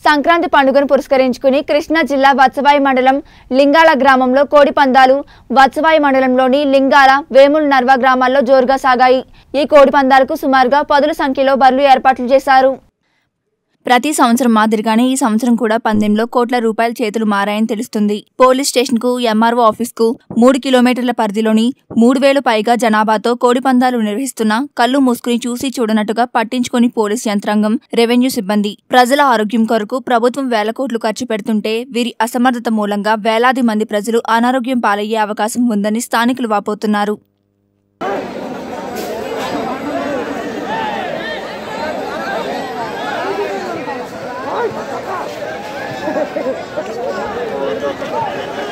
సంక్రాంతి పండుగను పురస్కరించుకుని కృష్ణా జిల్లా వత్సవాయి మండలం లింగాల గ్రామంలో కోడి పందాలు వత్సవాయి మండలంలోని లింగాల వేముల నర్వ గ్రామాల్లో జోరుగా సాగాయి ఈ కోడి పందాలకు సుమారుగా పదుల సంఖ్యలో బర్లు ఏర్పాట్లు చేశారు ప్రతి సంవత్సరం మాదిరిగానే ఈ సంవత్సరం కూడా పందెంలో కోట్ల రూపాయల చేతులు మారాయని తెలుస్తుంది పోలీస్ స్టేషన్ కు ఎంఆర్ఓ ఆఫీస్ కు మూడు కిలోమీటర్ల పరిధిలోని మూడు వేలు పైగా జనాభాతో కోడి పందాలు నిర్వహిస్తున్న కళ్ళు మూసుకుని చూసి చూడనట్టుగా పట్టించుకొని పోలీస్ యంత్రాంగం రెవెన్యూ సిబ్బంది ప్రజల ఆరోగ్యం కొరకు ప్రభుత్వం వేల కోట్లు ఖర్చు పెడుతుంటే వీరి అసమర్థత మూలంగా వేలాది మంది ప్రజలు అనారోగ్యం పాలయ్యే అవకాశం ఉందని స్థానికులు వాపోతున్నారు Thank